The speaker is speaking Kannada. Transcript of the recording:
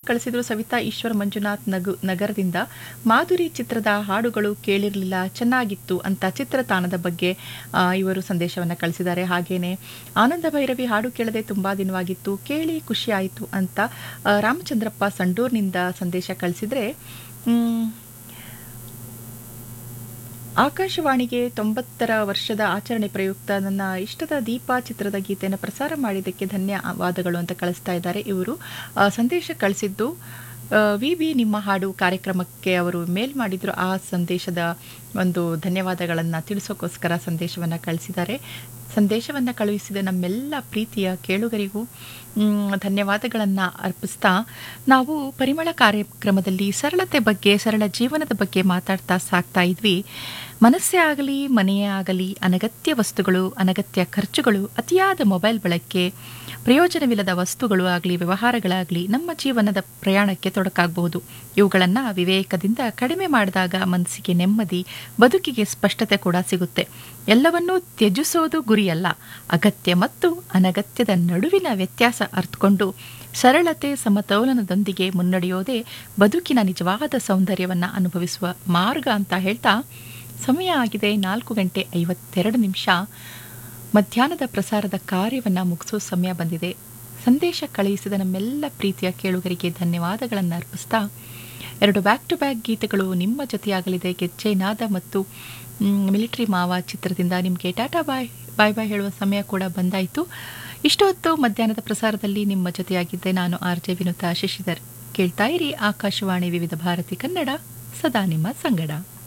ಕಳಿಸಿದ್ರು ಸವಿತಾ ಈಶ್ವರ್ ಮಂಜುನಾಥ್ ನಗು ನಗರದಿಂದ ಮಾಧುರಿ ಚಿತ್ರದ ಹಾಡುಗಳು ಕೇಳಿರಲಿಲ್ಲ ಚೆನ್ನಾಗಿತ್ತು ಅಂತ ಚಿತ್ರತಾಣದ ಬಗ್ಗೆ ಆ, ಇವರು ಸಂದೇಶವನ್ನು ಕಳಿಸಿದ್ದಾರೆ ಹಾಗೇನೆ ಆನಂದ ಭೈರವಿ ಹಾಡು ಕೇಳದೆ ತುಂಬಾ ದಿನವಾಗಿತ್ತು ಕೇಳಿ ಖುಷಿ ಆಯಿತು ಅಂತ ಆ, ರಾಮಚಂದ್ರಪ್ಪ ಸಂಡೂರ್ನಿಂದ ಸಂದೇಶ ಕಳಿಸಿದ್ರೆ ಮ್, ಆಕಾಶವಾಣಿಗೆ ತೊಂಬತ್ತರ ವರ್ಷದ ಆಚರಣೆ ಪ್ರಯುಕ್ತ ನನ್ನ ಇಷ್ಟದ ದೀಪ ಚಿತ್ರದ ಗೀತೆಯನ್ನು ಪ್ರಸಾರ ಮಾಡಿದ್ದಕ್ಕೆ ಧನ್ಯವಾದಗಳು ಅಂತ ಕಳಿಸ್ತಾ ಇದ್ದಾರೆ ಇವರು ಆ, ಸಂದೇಶ ಕಳಿಸಿದ್ದು ವಿ ಬಿ ನಿಮ್ಮ ಹಾಡು ಕಾರ್ಯಕ್ರಮಕ್ಕೆ ಅವರು ಮೇಲ್ ಮಾಡಿದ್ರು ಆ ಸಂದೇಶದ ಒಂದು ಧನ್ಯವಾದಗಳನ್ನು ತಿಳಿಸೋಕ್ಕೋಸ್ಕರ ಸಂದೇಶವನ್ನು ಕಳಿಸಿದ್ದಾರೆ ಸಂದೇಶವನ್ನು ಕಳುಹಿಸಿದ ನಮ್ಮೆಲ್ಲ ಪ್ರೀತಿಯ ಕೇಳುಗರಿಗೂ ಮ್, ಧನ್ಯವಾದಗಳನ್ನು ಅರ್ಪಿಸ್ತಾ ನಾವು ಪರಿಮಳ ಕಾರ್ಯಕ್ರಮದಲ್ಲಿ ಸರಳತೆ ಬಗ್ಗೆ ಸರಳ ಜೀವನದ ಬಗ್ಗೆ ಮಾತಾಡ್ತಾ ಸಾಕ್ತಾ ಇದ್ವಿ ಮನಸ್ಸೇ ಆಗಲಿ ಮನೆಯೇ ಆಗಲಿ ಅನಗತ್ಯ ವಸ್ತುಗಳು ಅನಗತ್ಯ ಖರ್ಚುಗಳು ಅತಿಯಾದ ಮೊಬೈಲ್ ಬಳಕೆ ಪ್ರಯೋಜನವಿಲ್ಲದ ವಸ್ತುಗಳು ಆಗಲಿ ವ್ಯವಹಾರಗಳಾಗಲಿ ನಮ್ಮ ಜೀವನದ ಪ್ರಯಾಣಕ್ಕೆ ತೊಡಕಾಗಬಹುದು ಇವುಗಳನ್ನು ವಿವೇಕದಿಂದ ಕಡಿಮೆ ಮಾಡಿದಾಗ ಮನಸ್ಸಿಗೆ ನೆಮ್ಮದಿ ಬದುಕಿಗೆ ಸ್ಪಷ್ಟತೆ ಕೂಡ ಸಿಗುತ್ತೆ ಎಲ್ಲವನ್ನೂ ತ್ಯಜಿಸೋದು ಗುರಿಯಲ್ಲ ಅಗತ್ಯ ಮತ್ತು ಅನಗತ್ಯದ ನಡುವಿನ ವ್ಯತ್ಯಾಸ ಅರ್ಥಕೊಂಡು ಸರಳತೆ ಸಮತೋಲನದೊಂದಿಗೆ ಮುನ್ನಡೆಯೋದೇ ಬದುಕಿನ ನಿಜವಾದ ಸೌಂದರ್ಯವನ್ನು ಅನುಭವಿಸುವ ಮಾರ್ಗ ಅಂತ ಹೇಳ್ತಾ ಸಮಯ ಆಗಿದೆ ನಾಲ್ಕು ಗಂಟೆ ಐವತ್ತೆರಡು ನಿಮಿಷ ಮಧ್ಯಾಹ್ನದ ಪ್ರಸಾರದ ಕಾರ್ಯವನ್ನು ಮುಗಿಸೋ ಸಮಯ ಬಂದಿದೆ ಸಂದೇಶ ಕಳುಹಿಸಿದ ನಮ್ಮೆಲ್ಲ ಪ್ರೀತಿಯ ಕೇಳುಗರಿಗೆ ಧನ್ಯವಾದಗಳನ್ನು ಅರ್ಪಿಸ್ತಾ ಎರಡು ಬ್ಯಾಕ್ ಟು ಬ್ಯಾಕ್ ಗೀತೆಗಳು ನಿಮ್ಮ ಜೊತೆಯಾಗಲಿದೆ ಗೆಜ್ಜೆ ನಾದ ಮತ್ತು ಮ್, ಮಿಲಿಟರಿ ಮಾವ ಚಿತ್ರದಿಂದ ನಿಮಗೆ ಟಾಟಾ ಬಾಯ್ ಬಾಯ್ ಬಾಯ್ ಹೇಳುವ ಸಮಯ ಕೂಡ ಬಂದಾಯಿತು ಇಷ್ಟು ಹೊತ್ತು ಮಧ್ಯಾಹ್ನದ ಪ್ರಸಾರದಲ್ಲಿ ನಿಮ್ಮ ಜೊತೆಯಾಗಿದ್ದೆ ನಾನು ಆರ್ ಜೆ ವಿನುತಾ ಶಶಿಧರ್ ಕೇಳ್ತಾ ಇರಿ ಆಕಾಶವಾಣಿ ವಿವಿಧ ಭಾರತಿ ಕನ್ನಡ ಸದಾ ನಿಮ್ಮ ಸಂಗಡ